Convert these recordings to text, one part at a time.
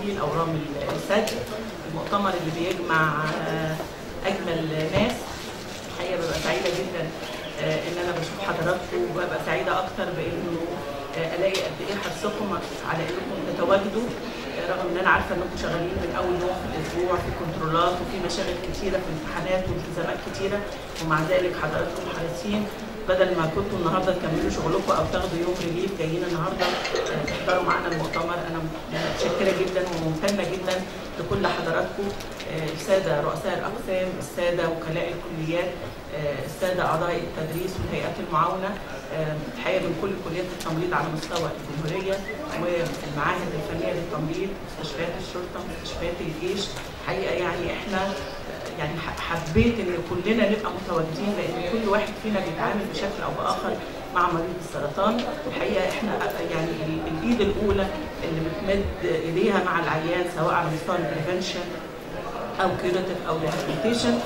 تحليل اورام الثدي المؤتمر اللي بيجمع آه، اجمل ناس الحقيقه ببقى سعيده جدا آه، ان انا بشوف حضراتكم وببقى سعيده اكتر بانه آه، الاقي قد ايه حرصكم على انكم تتواجدوا آه، رغم ان انا عارفه انكم شغالين من اول يوم في الاسبوع في كنترولات وفي مشاغل كتيره في امتحانات والتزامات كتيره ومع ذلك حضراتكم حريصين بدل ما كنتوا النهارده تكملوا شغلكم او تاخدوا يوم ريليف جايين النهارده آه، تحضروا معانا المؤتمر انا متشكره جدا وممتنه جدا لكل حضراتكم آه، الساده رؤساء الاقسام الساده وكلاء الكليات آه، الساده اعضاء التدريس والهيئات المعاونه آه، الحقيقه من كل كليات التمريض على مستوى الجمهوريه والمعاهد الفنيه للتمريض مستشفيات الشرطه مستشفيات الجيش حقيقه يعني احنا يعني ح- حبيت ان كلنا نبقى متواجدين لان كل واحد فينا بيتعامل بشكل او باخر مع مريض السرطان الحقيقه احنا يعني ال- الايد الاولى اللي بتمد ايديها مع العيان سواء على مستوى البريفنشن او كيوريتيف او ريهابيليتيشن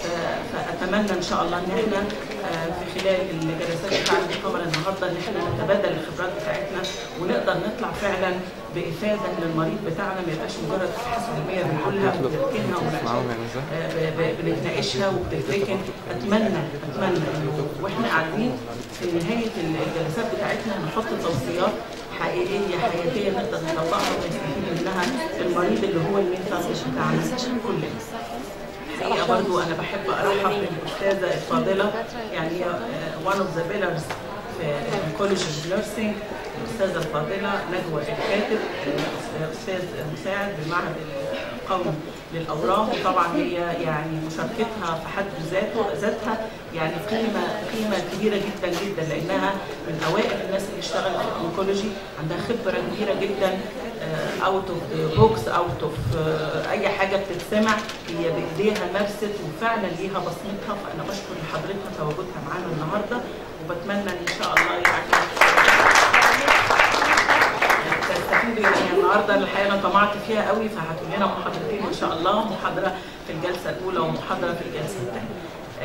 فاتمنى ان شاء الله ان احنا آه، في خلال الجلسات بتاعت المؤتمر النهارده ان احنا نتبادل الخبرات بتاعتنا ونقدر نطلع فعلا بافاده للمريض بتاعنا ما يبقاش مجرد ابحاث علميه بنقولها وبنركنها وبنناقشها آه، ب- ب- بنتناقشها وبتتركن اتمنى اتمنى انه واحنا قاعدين في نهايه الجلسات بتاعتنا نحط توصيات حقيقيه حياتيه نقدر نطبقها ونستفيد منها المريض اللي هو المين تارجت بتاعنا كلنا. الحقيقه برضو انا بحب ارحب بالاستاذه الفاضله يعني هي one of the pillars في كولج اوف نيرسينج الاستاذه الفاضله نجوى الكاتب آه، استاذ مساعد بالمعهد القومي للاورام وطبعا هي يعني مشاركتها في حد ذاته ذاتها يعني قيمه قيمه كبيره جدا جدا لانها من اوائل الناس اللي اشتغلت في الاونكولوجي عندها خبره كبيره جدا اوت اوف بوكس اوت اوف اي حاجه بتتسمع هي بايديها مارست وفعلا ليها بصمتها فانا بشكر لحضرتها تواجدها معانا النهارده وبتمنى ان شاء الله يعني تستفيدوا يعني النهارده الحقيقه انا طمعت فيها قوي فهتقول لنا محاضرتين ان شاء الله محاضره في الجلسه الاولى ومحاضره في الجلسه الثانيه.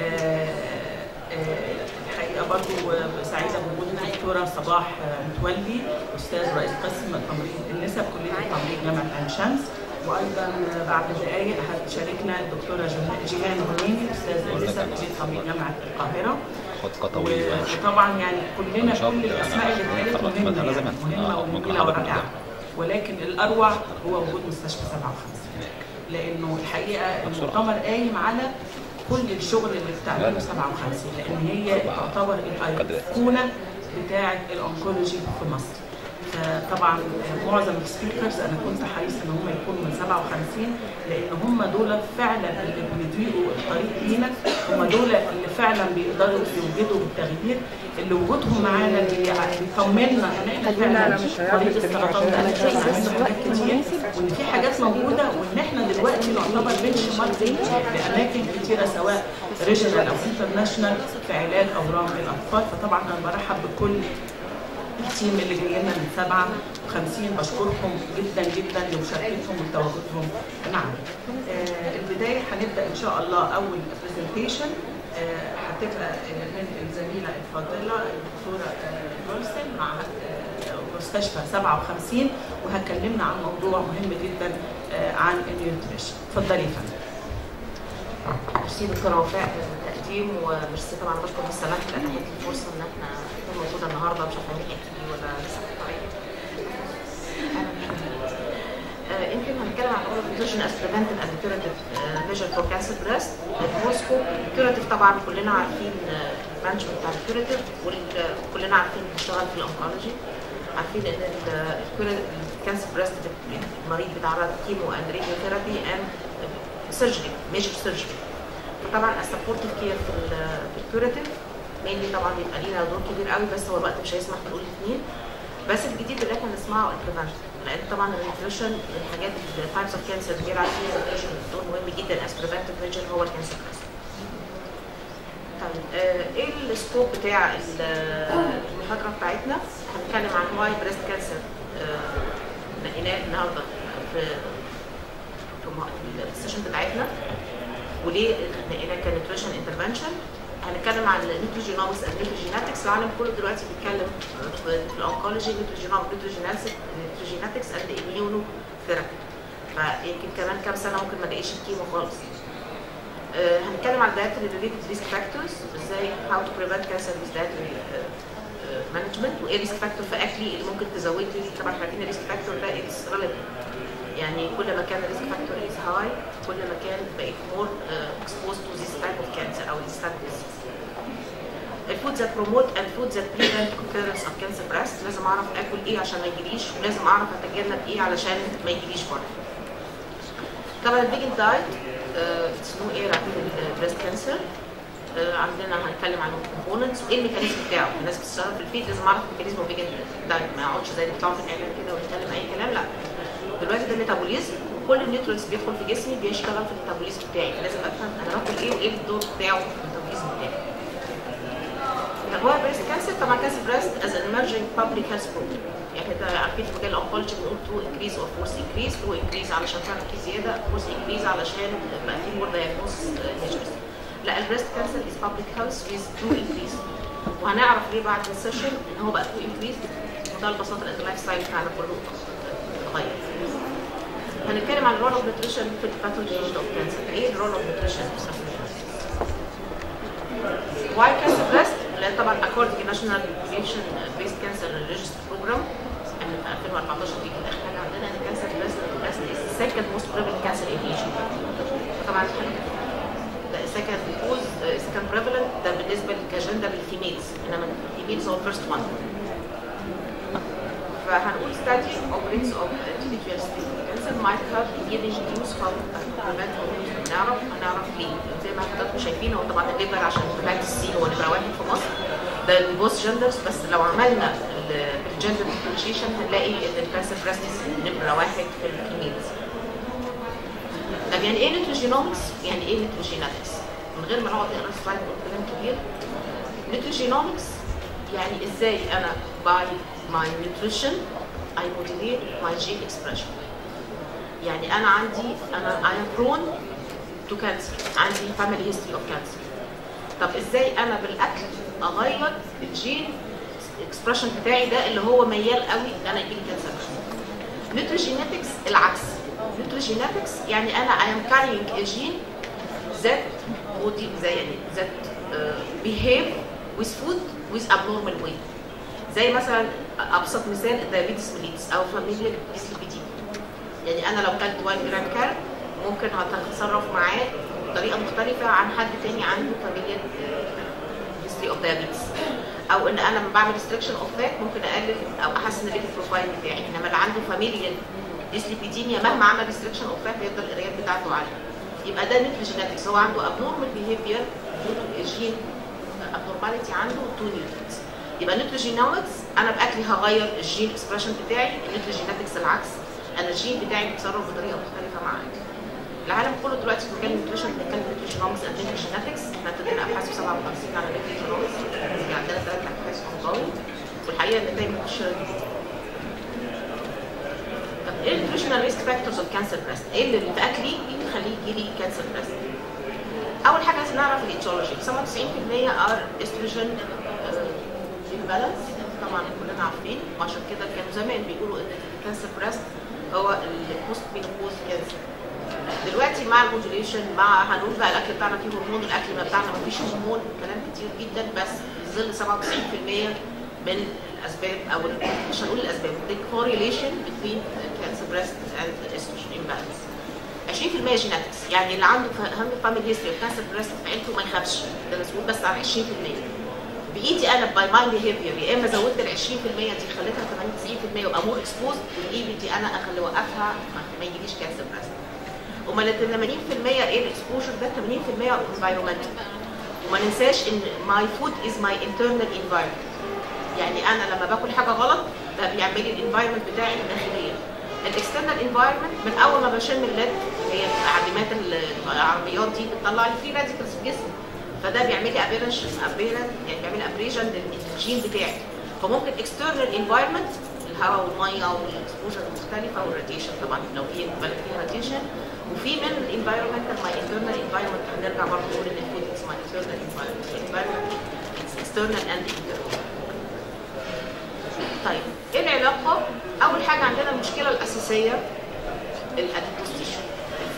الحقيقه برضو سعيده بوجود الدكتوره صباح آه، متولي استاذ رئيس قسم تمريض النساء كليه التمريض جامعه عين شمس وايضا بعد دقائق هتشاركنا الدكتوره جه- جيهان هنيني استاذ النساء كليه تمريض جامعه القاهره خطة طويلة يعني. وطبعا يعني كلنا شاطر. كل الاسماء اللي اتقالت خلاص، مهمه بدأنا يعني زمان. مهمه آه، ممكن وجميله حضرتك ورائعه نبدأ. ولكن الاروع هو وجود مستشفى 57 لانه الحقيقه المؤتمر قايم على كل الشغل اللي بتعمله 57 لان هي تعتبر الايقونه بتاعه الانكولوجي في مصر فطبعا معظم السبيكرز انا كنت حريص ان هم يكونوا من 57 لان هم دول فعلا اللي بيضيقوا الطريق لينا هم دول اللي فعلا بيقدروا يوجدوا التغيير اللي وجودهم معانا بي- بيطمنا ان احنا فعلا مريض السرطان ده عنده حاجات كتير وان في حاجات موجوده وان احنا دلوقتي نعتبر بنش مارك لاماكن كتيره سواء ريجنال او انترناشونال في علاج اورام الاطفال فطبعا انا برحب بكل التيم اللي جاي لنا من 57 بشكركم جدا جدا لمشاركتهم وتواجدهم معنا. آه البدايه هنبدا ان شاء الله اول برزنتيشن هتبقى آه، من الزميله الفاضله الدكتوره آه، جولسن مع آه، مستشفى 57 وهتكلمنا عن موضوع مهم جدا آه، عن النيوتريشن. اتفضلي يا فندم. ميرسي دكتوره وفاء التقديم وميرسي طبعا بشكر السماح لان ادت لي فرصه ان احنا نكون موجوده النهارده مش عارفه مين هتيجي ولا لسه طيب آه، يمكن هنتكلم عن اول nutrition as preventive and curative آه، measure for cancer breast الموسكو curative طبعا كلنا عارفين البرانش بتاع الكيوريتيف وكلنا عارفين بنشتغل في الانكولوجي عارفين ان الكانسر بريست المريض بيتعرض كيمو اند راديو ثيرابي اند سيرجري ميجر سيرجري فطبعا السبورتيف كير في ال- في الكيوريتيف مينلي طبعا بيبقى لينا دور كبير قوي بس هو الوقت مش هيسمح نقول الاثنين بس الجديد اللي احنا نسمعه البريفنشن لان طبعا النيوتريشن من الحاجات التايبس اوف كانسر اللي بيلعب فيها النيوتريشن دور مهم جدا از بريفنتيف ميجر هو الكانسر بريست طيب آه، ايه السكوب بتاع ال- المحاضره بتاعتنا؟ هنتكلم عن واي بريست كانسر نقيناه النهارده في في م- السيشن بتاعتنا وليه نقيناه كنيوتريشن انترفنشن هنتكلم عن النيوتروجينومكس اند نيوتروجينetics العالم كله دلوقتي بيتكلم في في الانكولوجي نيوتروجينومكس نيوتروجينetics اند اميونو ثيرابي فيمكن كمان كام سنه ممكن ما نلاقيش الكيمو خالص آه، هنتكلم على الدايتري ريليتد ريسك فاكتورز ازاي هاو تو بريفنت كانسر ويز دايتري مانجمنت وايه ريسك فاكتور في اكلي اللي ممكن تزود لي طبعا احنا عارفين الريسك فاكتور ده اتس ريليتيف يعني كل ما كان الريسك فاكتور از هاي كل ما كان بقيت مور اكسبوز تو ذيس تايب اوف كانسر او ذيس تايب اوف الفود ذات بروموت اند فود ذات بريفنت occurrence اوف كانسر بريست لازم اعرف اكل ايه عشان ما يجيليش ولازم اعرف اتجنب ايه علشان ما يجيليش برضه طبعا الفيجن دايت اتس نو اير عن البريست كانسر عندنا هنتكلم عن الكومبوننتس وايه الميكانيزم بتاعه الناس بتشتغل في الفيد لازم اعرف الميكانيزم الفيجن دايت ما اقعدش زي اللي بيطلعوا في الاعلان كده ونتكلم اي كلام لا دلوقتي ده ميتابوليزم كل النيوترينز بيدخل في جسمي بيشتغل في الميتابوليزم بتاعي لازم افهم انا باكل ايه وايه الدور بتاعه في الميتابوليزم بتاعي طب هو البريست كانسر طبعا كانسر بريست از ان emerging public health problem يعني ده عارفين في مجال الاونكولوجي بنقول تو انكريز اور فورس انكريز تو انكريز علشان فعلا في زياده فورس انكريز علشان بقى في مور دايجنوز ميجرز لا البريست كانسر از public health with تو انكريز وهنعرف ليه بعد السيشن ان هو بقى تو انكريز وده ببساطه لان اللايف ستايل بتاعنا كله اتغير هنتكلم عن الرول اوف نيوتريشن في الباثولوجي اوف كانسر ايه الرول اوف نيوتريشن واي كانسر بريست اللي طبعا according to National Population Based Cancer Register Program يعني في 2014 دي كانت اخر حاجه عندنا ان كانسر بريست بريست is the second most prevalent cancer in Asia طبعا ده second because second prevalent ده بالنسبه كجندا بالفيميلز انما الفيميلز هو الفيرست one فهنقول study of rates of individual skin cancer might help image use how to prevent or هنعرف هنعرف ليه زي ما حضراتكم شايفين هو طبعا الليبر عشان هيباتيتس سي هو نمره واحد في مصر ده البوست جندرز بس لو عملنا الجندر ديفرنشيشن هنلاقي ان الكانسر بريست نمره واحد في الفيميلز طب يعني ايه نيوتروجينومكس؟ يعني ايه نيوتروجيناتكس؟ من غير ما نقعد نقرا سلايد ونقول كلام كبير نيوتروجينومكس يعني ازاي انا باي ماي نيوتريشن I modulate my gene expression يعني انا عندي انا I am prone to cancer عندي family history of cancer طب ازاي انا بالاكل اغير الجين اكسبريشن بتاعي ده اللي هو ميال قوي ان انا يجيلي كانسر نيوتروجينetics العكس نيوتروجينetics يعني انا I am carrying a gene that body زي يعني that uh, behave with food with abnormal weight زي مثلا ابسط مثال الدايابيتس ميليتس او فاميليا ديسليبيديميا يعني انا لو كلت 1 جرام كارب ممكن هتصرف معاه بطريقه مختلفه عن حد تاني عنده فاميليا هيستري اوف دايابيتس او ان انا لما بعمل ريستريكشن اوف فات ممكن اقلل او احسن الليفل بروفايل بتاعي انما اللي عنده فاميليا ديسليبيديميا مهما عمل ريستريكشن اوف فات هيفضل القرايات بتاعته عاليه يبقى ده نيوتريجينetics هو عنده ابنورمال بيهيفير جين ابنورماليتي عنده تو نيوترينز يبقى نيوتروجينومكس انا باكلي هغير الجين اكسبريشن بتاعي النيوتروجينetics العكس انا الجين بتاعي بيتصرف بطريقه مختلفه معاك العالم كله دلوقتي في مجال النيوتريشن بنتكلم نيوتروجينومكس اند نيوتروجينetics احنا ابتدينا ابحاث في 57 على نيوتروجينومكس في عندنا ثلاث ابحاث اونجوينج والحقيقه النتائج مبشره جدا طب ايه النيوتريشنال ريسك فاكتورز اوف كانسر بريست؟ ايه اللي في اكلي يخليه يجي لي كانسر بريست؟ اول حاجه لازم نعرف الايتيولوجي 97% ار استروجين امبالانس طبعا كلنا عارفين وعشان كده كانوا زمان بيقولوا ان الكانسر بريست هو البوست مينوبوز كانسر دلوقتي مع الموديوليشن مع هنقول بقى الاكل بتاعنا فيه هرمون الاكل بتاعنا ما فيش هرمون كلام كتير جدا بس في ظل 97% من الاسباب او مش هنقول الاسباب the correlation between cancer breast and estrogen imbalance 20% جيناتكس يعني اللي عنده فاميلي هيستوري كانسر بريست في عيلته ما يخافش ده مسؤول بس عن 20% بايدي انا باي ماي بيهيفير يا اما زودت ال 20% دي خليتها 80 90% يبقى مور اكسبوز بايدي انا اخلي اوقفها ما يجيليش كانسر بريست امال ال 80% ايه الاكسبوجر ده 80% انفايرمنتال وما ننساش ان ماي فود از ماي انترنال انفايرمنت يعني انا لما باكل حاجه غلط ده بيعمل لي الانفايرمنت بتاعي الداخليه الاكسترنال انفايرمنت من اول ما بشم الليد هي عديمات العربيات دي بتطلع لي فري راديكالز في جسمي فده بيعمل لي ابيرنش ابيرن يعني بيعمل ابريجن للجين بتاعي فممكن اكسترنال انفايرمنت الهواء والميه والاكسبوجر المختلفه والراديشن طبعا لو في بالك فيها راديشن وفي من الانفايرمنتال ماي انترنال انفايرمنت هنرجع برضه نقول ان الفود از ماي انترنال انفايرمنت الانفايرمنت اكسترنال اند انترنال طيب ايه العلاقه؟ اول حاجه عندنا المشكله الاساسيه الاديبوز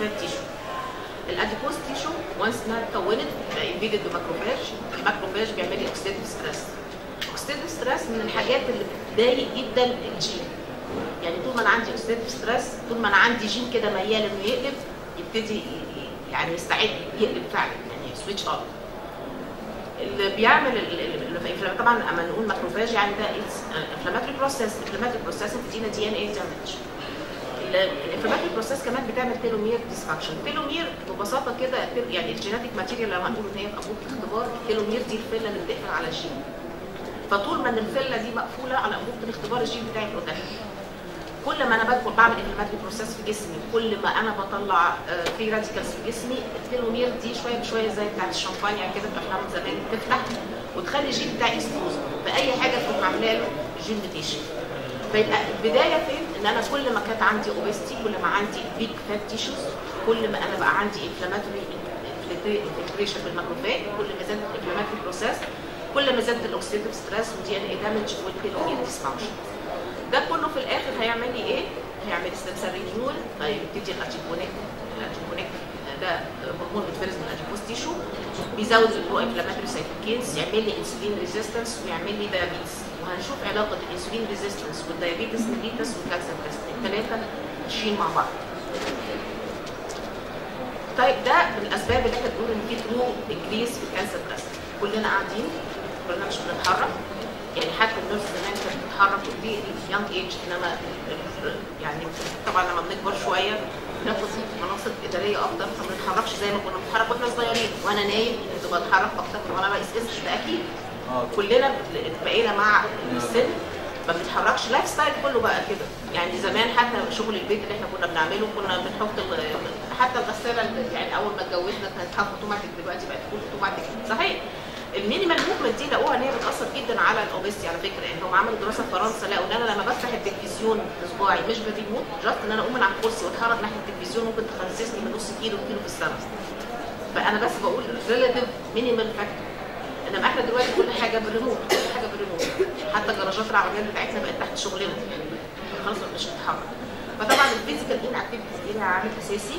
فات تيشو الاديبوز تيشو وانس انها اتكونت انفيدد بماكروفاج الماكروفاج بيعمل لي اوكسيديتيف ستريس اوكسيديتيف ستريس من الحاجات اللي بتضايق جدا الجين يعني طول ما انا عندي اوكسيديتيف ستريس طول ما انا عندي جين كده ميال انه يقلب يبتدي ي- ي- يعني يستعد يقلب فعلا يعني سويتش اب اللي بيعمل ال- ال- ال- طبعا اما نقول ماكروفاج يعني ده انفلاماتوري بروسيس انفلاماتوري بروسيس بتدينا دي ان اي دامج الانفلاماتوري بروسيس كمان بتعمل تيلومير ديسفانكشن تيلومير ببساطه كده يعني الجيناتيك ماتيريال لو هنقول ان هي في انبوبه الاختبار التيلومير دي الفله اللي بتقفل على الجين فطول ما ان الفله دي مقفوله على انبوبه الاختبار الجين بتاعي بروتكت كل ما انا بدخل بعمل انفلاماتوري بروسيس في جسمي كل ما انا بطلع فري راديكالز في جسمي التيلومير دي شويه بشويه زي بتاعت الشامبانيا كده في افلام زمان تفتح وتخلي الجين بتاعي اكسبوز باي حاجه تكون عامله له جين ميتيشن فيبقى البدايه فين؟ ان انا كل ما كانت عندي اوبستي كل ما عندي بيك فات تيشوز كل ما انا بقى عندي انفلاماتوري انفلتريشن بالماكروفاج كل ما زادت الانفلاماتوري بروسيس كل ما زادت الاوكسيديتيف ستريس ودي ان اي دامج والتيلومير ديسفانكشن ده كله في الاخر هيعمل لي ايه؟ هيعمل ستيم سيل رينيول هيبتدي الاتشيبونيك الاتشيبونيك ده هرمون بيتفرز من الاديبوز تيشو بيزود البرو انفلاماتوري سايتوكينز يعمل لي انسولين ريزيستنس ويعمل لي دايابيتس وهنشوف علاقه الانسولين ريزيستنس والدايابيتس ميليتس والكانسر بريست الثلاثه ماشيين مع بعض طيب ده من الاسباب اللي احنا بنقول ان في ترو انكريس في الكانسر بريست كلنا قاعدين كلنا مش بنتحرك يعني حتى الناس زمان كانت بتتحرك ودي يانج ايج انما يعني طبعا لما بنكبر شويه بناخد مناصب اداريه اكتر فما بنتحركش زي ما كنا بنتحرك واحنا صغيرين وانا نايم كنت بتحرك اكتر وانا رئيس قسم ده اكيد اه كلنا بقينا مع السن ما بنتحركش لايف ستايل كله بقى كده يعني زمان حتى شغل البيت اللي احنا كنا بنعمله كنا بنحط ال- حتى الغساله اللي- يعني اول ما اتجوزنا كانت حاجه اوتوماتيك دلوقتي بقت كل اوتوماتيك صحيح المينيمال موفمنت دي لقوها ان هي بتاثر جدا على الاوبستي على فكره يعني هم عملوا دراسه في فرنسا لقوا ان انا لما بفتح التلفزيون اصبعي مش بيموت جاست ان انا اقوم من على الكرسي واتحرك ناحيه التلفزيون ممكن تخسسني من نص كيلو كيلو في السنه فانا بس بقول ريلاتيف مينيمال فاكتور انما احنا دلوقتي كل حاجه بالريموت كل حاجه بالريموت حتى جراجات العربيات بتاعتنا بقت تحت شغلنا خلاص مش بنتحرك فطبعا الفيزيكال ان اكتيفيتي دي لها عامل اساسي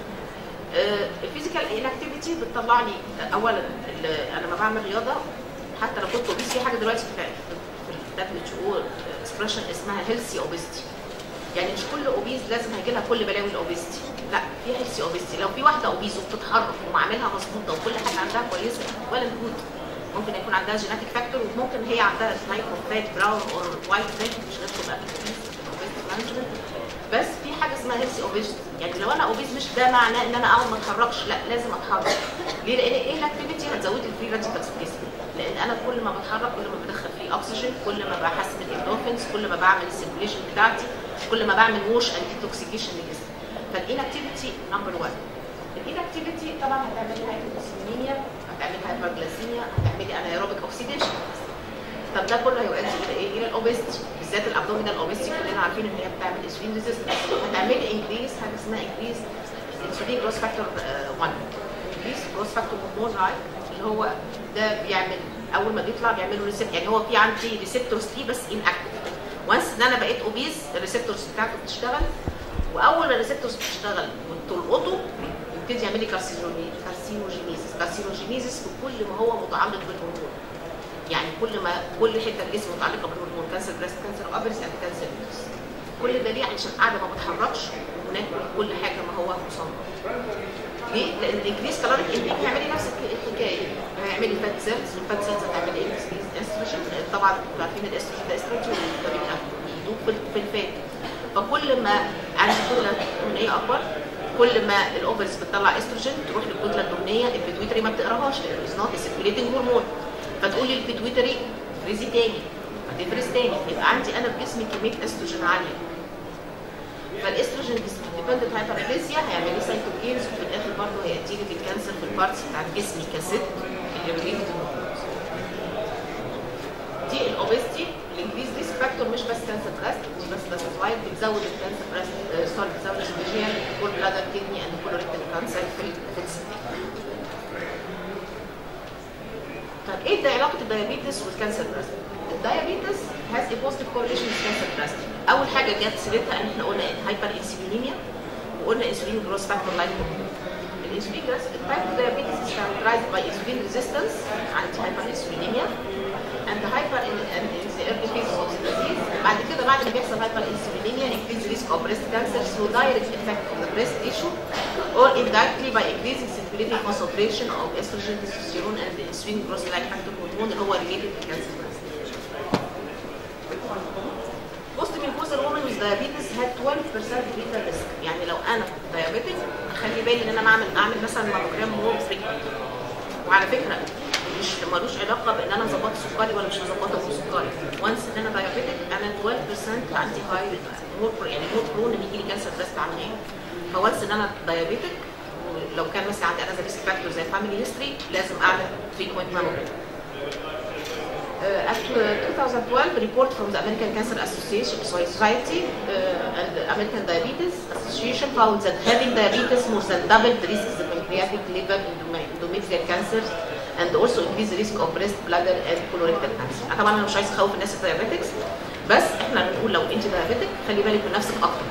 الفيزيكال ان اكتيفيتي بتطلع لي آه، اولا ال- انا لما بعمل رياضه حتى لو كنت اوبيس في حاجه دلوقتي في في الدبليو اتش او اكسبريشن اسمها هيلثي اوبيستي يعني مش كل اوبيز لازم هيجي لها كل بلاوي الاوبيستي لا في هيلثي اوبيستي لو في واحده اوبيز وبتتحرك ومعاملها مظبوطه وكل حاجه عندها كويسه ولا جود ممكن يكون عندها جيناتيك فاكتور وممكن هي عندها مايكرو فات براون اور وايت فات مش غير تبقى في الاوبيز مانجمنت بس في حاجه اسمها هيلثي اوبيز يعني لو انا اوبيز مش ده معناه ان انا اقعد ما اتحركش لا لازم اتحرك ليه لان ايه الاكتيفيتي هتزود الفري راديكالز في جسمي لان انا كل ما بتحرك كل ما بدخل فيه اكسجين كل ما بحسن الاندورفينز كل ما بعمل السيركيليشن بتاعتي كل ما بعمل ووش اند ديتوكسيكيشن لجسمي فالانكتيفيتي نمبر 1 الانكتيفيتي طبعا هتعمل لي هايبوكسيميا هتعمل لي هايبرجلاسيميا هتعمل لي انايروبيك اوكسيديشن طب ده كله هيؤدي الى ايه؟ الى الاوبستي بالذات الابدومينال اوبستي كلنا عارفين ان هي بتعمل انسولين ريزيستنس هتعمل لي انكريس حاجه اسمها انكريس انسولين جروس فاكتور 1 انكريس جروس فاكتور هرمون رايت اللي هو ده بيعمل اول ما بيطلع بيعملوا ريسبت يعني هو في عندي ريسبتورز ليه بس ان اكتف وانس ان انا بقيت اوبيز الريسبتورز بتاعته بتشتغل واول ما الريسبتورز بتشتغل وتلقطه يبتدي يعمل لي كارسينوجينيزيس كارسينوجينيزيس في كل ما هو متعلق بالهرمون يعني كل ما كل حته في الجسم متعلقه بالهرمون كانسر بريست كانسر اوفرز يعني كانسر يوترس كل ده ليه علشان قاعده ما بتحركش وناكل كل حاجه ما هو مصنف ليه؟ لان الانكريس كالوريك انتيك هيعمل لي نفس الحكايه هيعمل لي فات سيلز والفات سيلز هتعمل ايه؟ استروجين طبعا انتوا عارفين الاستروجين ده استروجين فبيبقى يدوب في في الفات فكل ما عندي كتله دهنيه اكبر كل ما الاوفرز بتطلع استروجين تروح للكتله الدهنيه البيتويتري ما بتقراهاش لانه از نوت سيركيوليتنج هرمون فتقول لي البيتويتري فريزي تاني فتفرز تاني يبقى عندي انا في جسمي كميه استروجين عاليه فالاستروجين ديبندنت هايبربليزيا هيعمل لي سايتوكينز وفي الاخر برضه هيأتي لي في الكانسر في البارتس بتاعت جسمي كست اللي ريليتد دي الاوبستي الانكريز ريسك فاكتور مش بس كانسر بريست مش بس بس بتزود الكانسر بريست سوري بتزود الجينيال كول بلادر كدني اند كولوريكتال كانسر في ال- في الست طب ايه ده علاقه الدايابيتس والكانسر بريست؟ الدايابيتس has a positive correlation with cancer breast. اول حاجه جت سيرتها ان احنا قلنا هايبر انسولينيميا وقلنا انسولين جروس فاكتور لايك الانسولين جروس التايب diabetes is characterized by insulin resistance عندي hyperinsulinemia and hyper and in the early phase of the disease بعد كده بعد ما بيحصل hyperinsulinemia increase risk of breast cancer through direct effect of the breast tissue or indirectly by increasing circulating concentration of estrogen, testosterone and the insulin growth like factor hormone اللي هو related to cancer breast. Most menopausal women with diabetes had 12% greater risk يعني لو انا diabetic خلي بالي ان انا بعمل اعمل مثلا ماموجرام مور frequent وعلى فكره مش ملوش علاقه بان انا ظبطت سكري ولا مش مظبطه سكري وانس ان انا دايابيتك انا 12% عندي هاي مور يعني مور برون ان يجي لي كانسر بريست عن غيري فوانس ان انا دايابيتك لو كان مثلا عندي انا ريسك فاكتور زي فاميلي هيستوري لازم اعمل فريكوينت ماموجرام Uh, at uh, 2012, report from the American Cancer Association Society uh, and the American Diabetes Association found that having diabetes more than doubled the risk of pancreatic, liver, endome- endometrial cancers and also increase the risk of breast, bladder and colorectal cancer. أنا طبعا انا مش عايز اخوف الناس الدايابيتكس بس احنا بنقول لو انت دايابيتك خلي بالك من نفسك اكتر.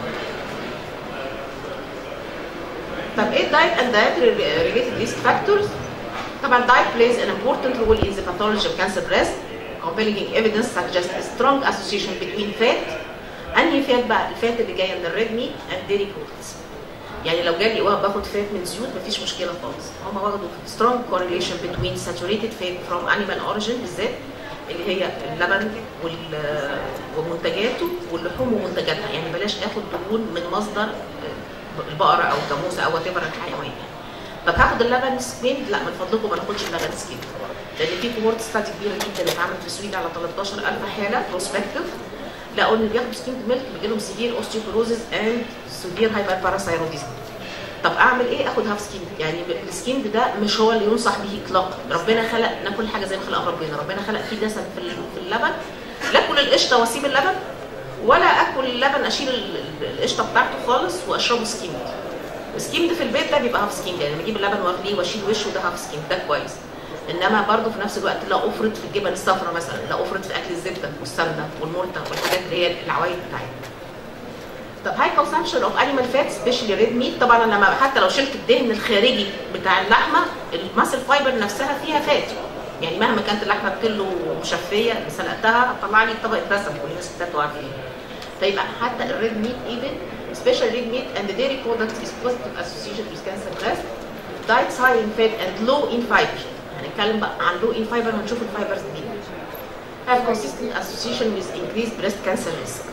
طب ايه الدايت and dietary related risk factors؟ طبعا diet plays an important role in the pathology of cancer breast. Compelling evidence suggests a strong association between fat انهي فات بقى؟ الفات اللي جايه من الريد ميت and dairy products. يعني لو جالي واحد باخد فات من زيوت مفيش مشكله خالص هم واخدوا strong correlation between saturated fat from animal origin بالذات اللي هي اللبن وال ومنتجاته واللحوم ومنتجاتها يعني بلاش اخد دهون من مصدر البقره او الجاموسه او وات الحيوان يعني طب هاخد اللبن سكيمد لا من فضلكم ما ناخدش اللبن سكيمد لان في كوهورت ستادي كبيره جدا اتعملت في السويد على 13000 حاله بروسبكتيف لقوا ان اللي بياخدوا سكيمد ميلك بيجي لهم سيفير اوستيوبروزيس اند سيفير هايبر باراثايروديزم طب اعمل ايه اخد هاف سكيمد يعني السكيمد ده مش هو اللي ينصح به اطلاقا ربنا خلق ناكل حاجه زي ما خلق ربنا ربنا خلق فيه دسم في ال- في اللبن لا اكل القشطه واسيب اللبن ولا اكل اللبن اشيل ال- ال- القشطه بتاعته خالص واشربه سكيمد سكيمد في البيت ده بيبقى هاف سكيمد يعني بجيب اللبن واغليه واشيل وشه ده هاف سكيمد ده كويس انما برضه في نفس الوقت لا افرط في الجبن الصفراء مثلا لا افرط في اكل الزبده والسمنه والمرته والحاجات اللي هي العوايد بتاعتنا طب هاي كونسامشن اوف انيمال فات سبيشالي ريد ميت طبعا انا لما حتى لو شلت الدهن الخارجي بتاع اللحمه الماسل فايبر نفسها فيها فات يعني مهما كانت اللحمه بكيلو مشفيه سلقتها هتطلع لي طبقه دسم كلنا الستات عارفين فيبقى حتى الريد ميت ايفن سبيشال ريد ميت اند dairy products is positive associated with cancer breast diets high in fat and low in fiber هنتكلم بقى عن low in fiber هنشوف الفايبرز دي have consistent association with increased breast cancer risk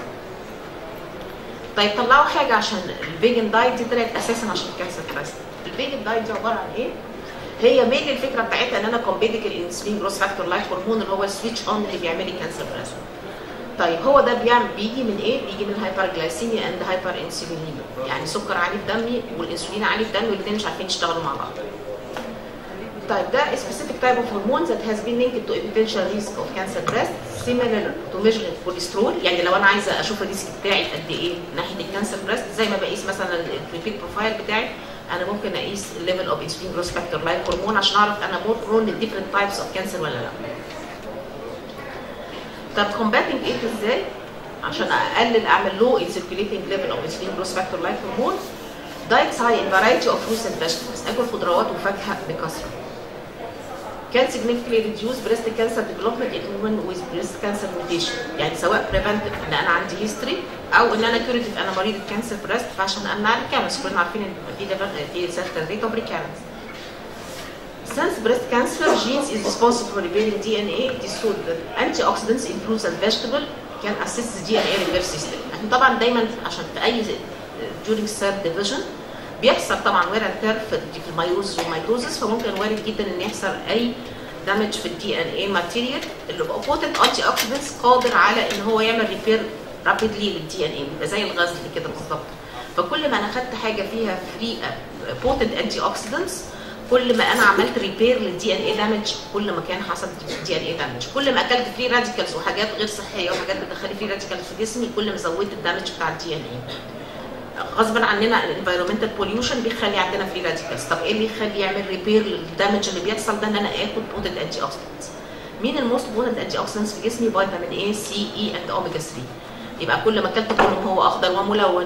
طيب طلعوا حاجه عشان الفيجن دايت دي طلعت اساسا عشان الكانسر بريست الفيجن دايت دي عباره عن ايه؟ هي ميل الفكره بتاعتها ان انا كومبيتك الانسولين جروس فاكتور لايك هرمون اللي هو السويتش اون اللي بيعمل لي كانسر بريست طيب هو ده بيعمل بيجي من ايه؟ بيجي من هايبرجلايسيميا اند هايبر انسولينيميا يعني سكر عالي في دمي والانسولين عالي في دمي والاثنين مش عارفين يشتغلوا مع بعض طيب ده specific type of hormone that has been linked to a potential risk of cancer breast similar to measuring cholesterol يعني لو انا عايزه اشوف الريسك بتاعي قد ايه ناحيه الكانسر بريست زي ما بقيس مثلا الريبيت بروفايل بتاعي انا ممكن اقيس الليفل اوف انسولين جروس فاكتور لايك هرمون عشان اعرف انا مور برون للديفرنت تايبس اوف كانسر ولا لا طب combating ايه ازاي عشان اقلل اعمل low in circulating level of insulin growth factor like hormone diets high in variety of fruits and vegetables اكل خضروات وفاكهه بكثره can significantly reduce breast cancer development in women with breast cancer mutation يعني سواء preventive ان انا عندي history او ان انا curative انا مريضه كانسر بريست فعشان امنع الريكامنس كلنا عارفين ان في devel- في certain rate of recurrence Since breast cancer genes is responsible for repairing DNA, it is thought that antioxidants in fruits and vegetables can assist the DNA repair system. احنا طبعا دايما عشان في اي during cell division بيحصل طبعا وير اند تير في في الميوز والميتوزس فممكن وارد جدا ان يحصل اي دامج في الدي ان اي ماتيريال اللي بقى بوتنت انتي اوكسيدنتس قادر على ان هو يعمل ريبير رابيدلي للدي ان اي بيبقى زي الغزل كده بالظبط فكل ما انا خدت حاجه فيها فري بوتنت انتي اوكسيدنتس كل ما انا عملت ريبير للدي ان اي دامج كل ما كان حصل دي ان اي دامج كل ما اكلت فري راديكالز وحاجات غير صحيه وحاجات بتدخلي فري راديكالز في جسمي كل ما زودت الدامج بتاع الدي ان اي غصبا عننا الانفيرومنتال بوليوشن بيخلي عندنا فري راديكالز طب ايه اللي يخلي يعمل ريبير للدامج اللي بيحصل ده ان انا اخد بوتنت انتي اوكسيدنتس مين الموست بوتنت انتي اوكسيدنتس في جسمي فيتامين اي سي اي اند اوميجا 3 يبقى كل ما اكلت كل ما هو اخضر وملون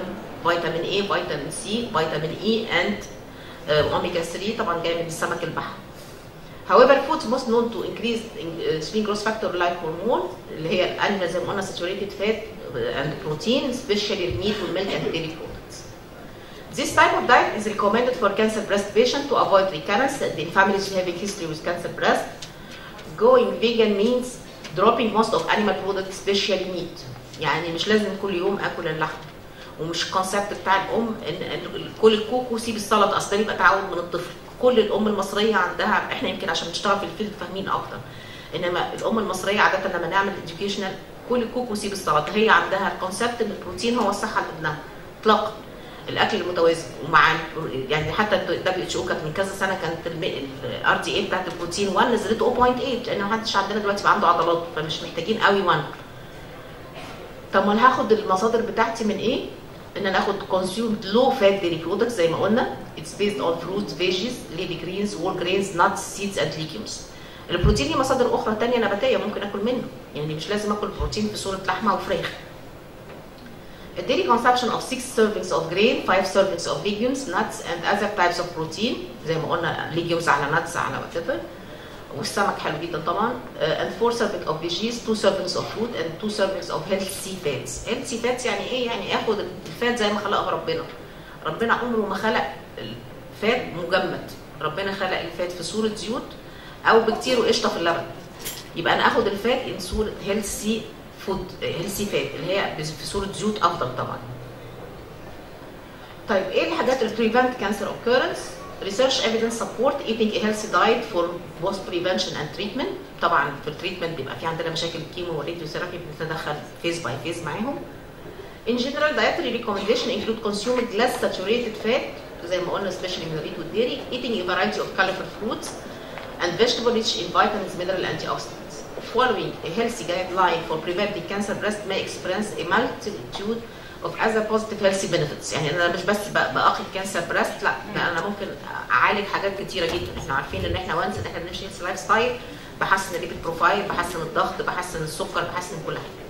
فيتامين A فيتامين C فيتامين E and اوميجا 3 طبعا جاي من السمك البحري However, foods most known to increase uh, spleen growth factor like hormone اللي هي الانيمال زي ما قلنا saturated fat and protein, especially meat and milk and dairy products. This type of diet is recommended for cancer breast patients to avoid recurrence and in families having history with cancer breast. Going vegan means dropping most of animal products, especially meat. يعني مش لازم كل يوم اكل اللحم. ومش الكونسيبت بتاع الام ان كل الكوك وسيب السلطه اصل يبقى تعود من الطفل. كل الام المصريه عندها احنا يمكن عشان نشتغل في الفيلد فاهمين اكتر. انما الام المصريه عاده لما نعمل educational كل الكوك وسيب السلطه هي عندها الكونسيبت ان البروتين هو الصحه لابنها اطلاقا. الاكل المتوازن ومع يعني حتى الدبليو اتش او كانت من كذا سنه كانت الار دي اي بتاعت البروتين 1 نزلته 0.8 لان ما حدش عندنا دلوقتي بقى عنده عضلات فمش محتاجين قوي 1 طب ما انا هاخد المصادر بتاعتي من ايه؟ ان انا اخد consumed low fat dairy products زي ما قلنا it's based on fruits, veggies, leafy greens, whole grains, nuts, seeds and legumes. البروتين ليه مصادر اخرى تانية نباتيه ممكن اكل منه يعني مش لازم اكل بروتين في صوره لحمه وفراخ. A daily consumption of 6 servings of grain, 5 servings of legumes, nuts and other types of protein زي ما قلنا legumes على nuts على whatever والسمك حلو جدا طبعا uh, and 4 servings of veggies, 2 servings of fruit and 2 servings of healthy fats. healthy fats يعني ايه؟ يعني اخد الفات زي ما خلقها ربنا. ربنا عمره ما خلق الفات مجمد. ربنا خلق الفات في صورة زيوت او بكتير وقشطه في اللبن. يبقى انا اخد الفات in صورة healthy فود هيلثي فات اللي هي في صوره زيوت افضل طبعا. طيب ايه الحاجات اللي بريفنت كانسر اوكيرنس؟ research evidence support eating a healthy diet for both prevention and treatment طبعا في التريتمنت بيبقى في عندنا مشاكل الكيمو والراديو ثيرابي بنتدخل فيز باي فيز معاهم. In general dietary recommendation include consuming less saturated fat زي ما قلنا especially من الريد والديري eating a variety of colorful fruits and vegetables rich in vitamins, mineral antioxidants. following a healthy guideline for preventing cancer breast may experience a multitude of other positive healthy benefits يعني انا مش بس باقي كانسر بريست لا ده انا ممكن اعالج حاجات كتيره جدا احنا عارفين ان احنا وانس ان احنا بنمشي لايف ستايل بحسن الليبيد بروفايل بحسن الضغط بحسن السكر بحسن كل حاجه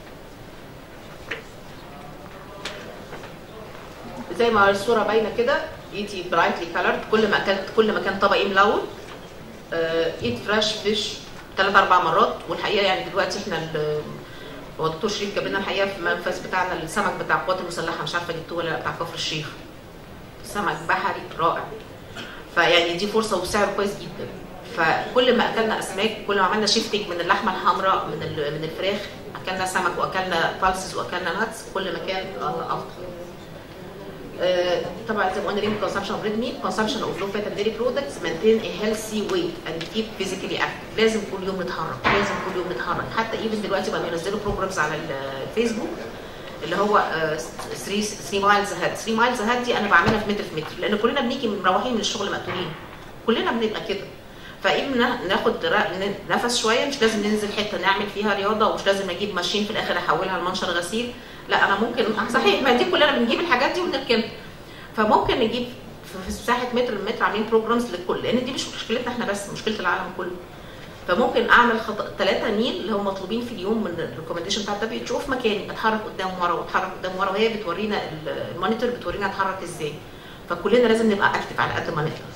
زي ما الصوره باينه كده ايتي برايتلي كالرد كل ما اكلت كل ما كان طبقي ملون ايت فريش فيش ثلاث اربع مرات والحقيقه يعني دلوقتي احنا هو الدكتور شريف جاب لنا الحقيقه في المنفذ بتاعنا السمك بتاع القوات المسلحه مش عارفه جبتوه ولا لا بتاع كفر الشيخ سمك بحري رائع فيعني دي فرصه وسعره كويس جدا فكل ما اكلنا اسماك كل ما عملنا شيفتنج من اللحمه الحمراء من من الفراخ اكلنا سمك واكلنا بالسز واكلنا ناتس كل ما كان افضل Uh, طبعا زي ما قلنا limit consumption of red meat, consumption of low fat and dairy products, maintain a healthy weight and keep physically active. لازم كل يوم نتحرك، لازم كل يوم نتحرك، حتى ايفن دلوقتي بقى بينزلوا بروجرامز على الفيسبوك اللي هو 3 3 مايلز هاد، 3 مايلز هاد دي انا بعملها في متر في متر، لان كلنا بنيجي مروحين من الشغل مقتولين. كلنا بنبقى كده. فايفن ناخد نفس شويه مش لازم ننزل حته نعمل فيها رياضه ومش لازم اجيب ماشين في الاخر احولها لمنشر غسيل لا انا ممكن صحيح ما دي كلنا بنجيب الحاجات دي ونركنها فممكن نجيب في مساحه متر المتر عاملين بروجرامز للكل لان دي مش مشكلتنا احنا بس مشكله العالم كله فممكن اعمل خط... 3 ميل اللي هم مطلوبين في اليوم من الريكومنديشن بتاع الدبليو اتش في مكاني اتحرك قدام ورا واتحرك قدام ورا وهي بتورينا المونيتور بتورينا اتحرك ازاي فكلنا لازم نبقى اكتف على قد ما نقدر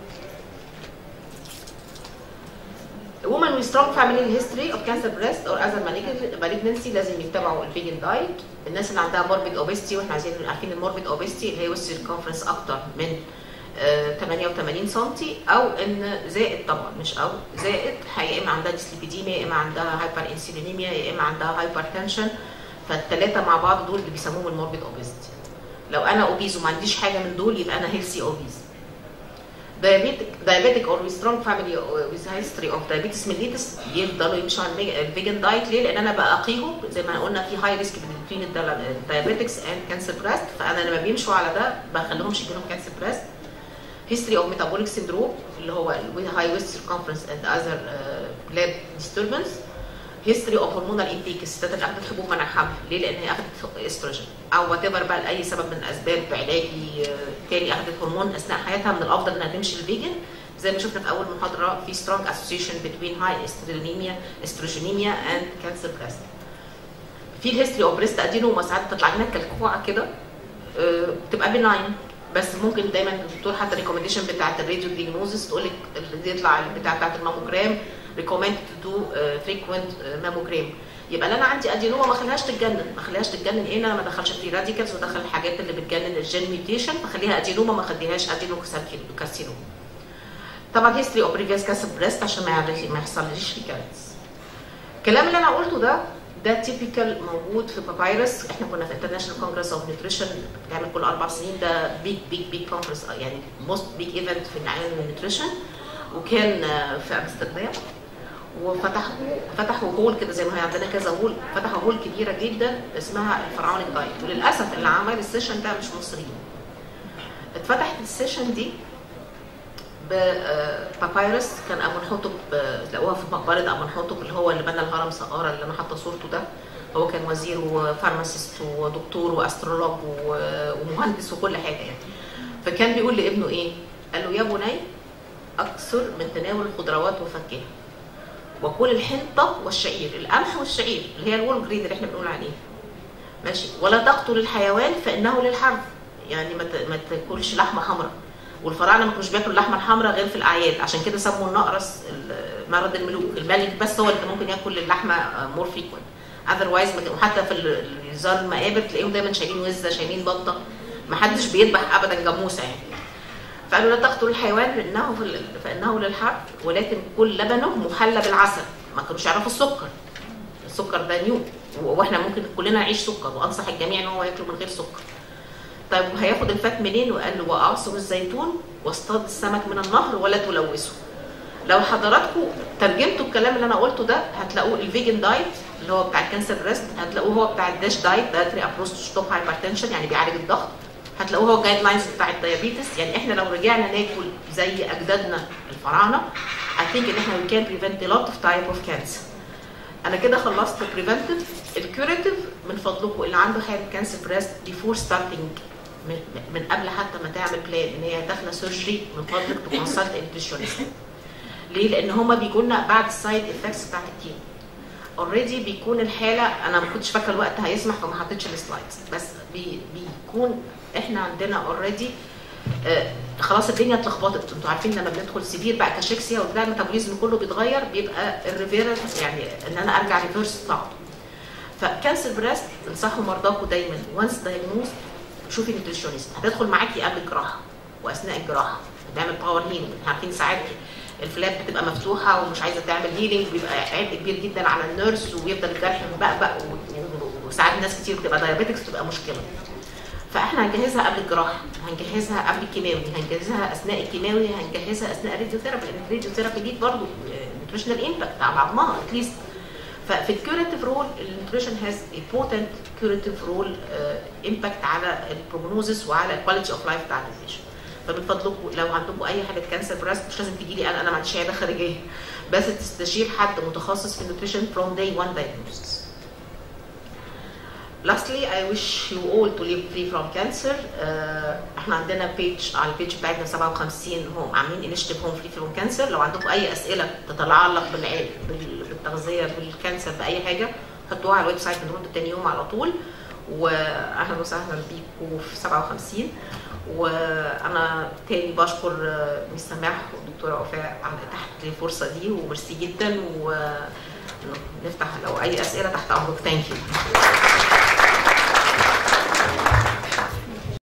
women with strong family history of cancer breast or other malignancy لازم يتبعوا الفيجن دايت الناس اللي عندها موربيد اوبستي واحنا عايزين عارفين الموربيد اوبستي اللي هي وسط الكونفرنس اكتر من آه 88 سم او ان زائد طبعا مش او زائد يا اما عندها ديسليبيديميا يا اما عندها هايبر انسولينيميا يا اما عندها هايبر تنشن فالثلاثه مع بعض دول اللي بيسموهم الموربيد اوبستي لو انا اوبيز وما عنديش حاجه من دول يبقى انا هيلثي اوبيز diabetic diabetic or with strong family with history of diabetes mellitus يفضلوا يمشوا على الفيجن دايت ليه؟ لان انا بقيهم زي ما قلنا في هاي ريسك بين الدايابيتكس اند كانسر بريست فانا لما بيمشوا على ده بخليهمش يجيلهم كانسر بريست history of metabolic syndrome اللي هو high waist circumference and other uh, lab disturbance history of hormonal intake الستات اللي اخذت حبوب منع حمل ليه؟ لان هي اخذت استروجين او وات ايفر بقى لاي سبب من اسباب علاجي تاني اخذت هرمون اثناء حياتها من الافضل انها تمشي الفيجن زي ما شفنا في اول محاضره في strong association between high estrogenemia estrogenemia and cancer breast في الهيستوري اوف بريست ادينوما ساعات تطلع لنا كالكوعه كده آه، بتبقى بناين بس ممكن دايما الدكتور حتى ريكومنديشن بتاعت الراديو ديجنوزس تقول لك اللي يطلع البتاع بتاعت الماموجرام ريكومند تو دو فريكوينت ماموجرام يبقى انا عندي ادينوما ما خليهاش تتجنن ما خليهاش تتجنن ايه إن انا ما ادخلش فري راديكالز وادخل الحاجات اللي بتجنن الجين ميوتيشن فخليها ادينوما ما خليهاش ادينوكارسينوما طبعا هيستري اوف بريفيوس كاسب بريست عشان ما يعرف- ما يحصليش ريكارنس الكلام اللي انا قلته ده ده تيبيكال موجود في بابايرس احنا كنا في انترناشونال كونجرس اوف نيوتريشن بنعمل كل اربع سنين ده بيج بيج بيج كونجرس يعني موست بيج ايفنت في العالم النيوتريشن وكان آه، في امستردام وفتحوا فتحوا هول كده زي ما هي عندنا كذا هول فتحوا هول كبيره جدا اسمها الفرعون الدايت وللاسف اللي عمل السيشن ده مش مصريين اتفتحت السيشن دي بابايرس كان ابو نحطب تلاقوها في مقبره ابو نحطب اللي هو اللي بنى الهرم سقاره اللي انا حاطه صورته ده هو كان وزير وفارماسيست ودكتور واسترولوج و- ومهندس وكل حاجه يعني فكان بيقول لابنه ايه؟ قال له يا بني اكثر من تناول الخضروات وفكها وكل الحنطه والشعير القمح والشعير اللي هي الول جرين اللي احنا بنقول عليه ماشي ولا تقتل الحيوان فانه للحرب يعني ما ت- ما تاكلش لحمه حمراء والفراعنه ما كانوش بياكلوا اللحمه الحمراء غير في الاعياد عشان كده سموا النقرس ال- مرض الملوك الملك بس هو اللي كان ممكن ياكل اللحمه مور فريكوينت اذروايز وحتى في ال- الزار المقابر تلاقيهم دايما شايلين وزه شايلين بطه ما حدش بيذبح ابدا جاموسه يعني فقالوا لا تقتلوا الحيوان فانه في ال- فانه للحرب ولكن كل لبنه محلى بالعسل ما كانوش يعرفوا السكر السكر ده نيو و- واحنا ممكن كلنا نعيش سكر وانصح الجميع ان هو ياكله من غير سكر طيب وهياخد الفات منين وقال له واعصر الزيتون واصطاد السمك من النهر ولا تلوثه لو حضراتكم ترجمتوا الكلام اللي انا قلته ده هتلاقوه الفيجن دايت اللي هو بتاع الكانسر بريست هتلاقوه هو بتاع الداش دايت دايتري ابروش ستوب هايبرتنشن يعني بيعالج الضغط هتلاقوه هو جايد لاينز بتاع الديابيتس يعني احنا لو رجعنا ناكل زي اجدادنا الفراعنه I think ان احنا we can prevent a lot of type of cancer انا كده خلصت البريفنتيف الكيوريتيف من فضلكم اللي عنده حاله كانسر بريست بيفور ستارتنج من, من قبل حتى ما تعمل بلان ان هي داخله سيرجري من فضلك تكونسلت نيوتريشنست ليه؟ لان هما بيجوا لنا بعد السايد افكتس بتاعت الكيمو اوريدي بيكون الحاله انا ما كنتش فاكره الوقت هيسمح فما حطيتش السلايدز بس بي بيكون احنا عندنا اوريدي آه خلاص الدنيا اتلخبطت انتوا عارفين لما بندخل سيفير بقى كاشيكسيا وبتاع الميتابوليزم كله بيتغير بيبقى الريفيرال يعني ان انا ارجع ريفيرس صعب فكانسر بريست انصحوا مرضاكم دايما وانس دايجنوز شوفي نيوتريشنست هتدخل معاكي قبل الجراحه واثناء الجراحه بتعمل باور هيلينج عارفين ساعات الفلاب بتبقى مفتوحه ومش عايزه تعمل هيلينج بيبقى عبء كبير جدا على النيرس ويفضل الجرح مبقبق و- و- وساعات ناس كتير بتبقى دايابيتكس بتبقى مشكله فاحنا هنجهزها قبل الجراحه هنجهزها قبل الكيماوي هنجهزها اثناء الكيماوي هنجهزها اثناء الراديوثيرابي لان الراديوثيرابي دي برضه نيوتريشنال امباكت على عظمها اتليست ففي الكيوريتيف رول النيوتريشن هاز a potent curative role امباكت على البروجنوزس وعلى الكواليتي اوف لايف بتاعت البيشنت فمن فضلكم لو عندكم اي حاله كانسر بريست مش لازم تجي لي انا انا ما عنديش عياده خارجيه بس تستشير حد متخصص في النيوتريشن from day one diagnosis. Lastly, I wish you all to live free from cancer. آه، احنا عندنا بيج على البيج بتاعتنا 57 هم عاملين انيشيتيف هوم فري فروم كانسر لو عندكم اي اسئله تتعلق بالع- بال- بالتغذيه بالكانسر باي حاجه حطوها على الويب سايت بنرد تاني يوم على طول واهلا وسهلا بيكم في 57 وانا تاني بشكر آه، مس سماح والدكتوره وفاء على تحت الفرصه دي وميرسي جدا ونفتح لو اي اسئله تحت امرك ثانك يو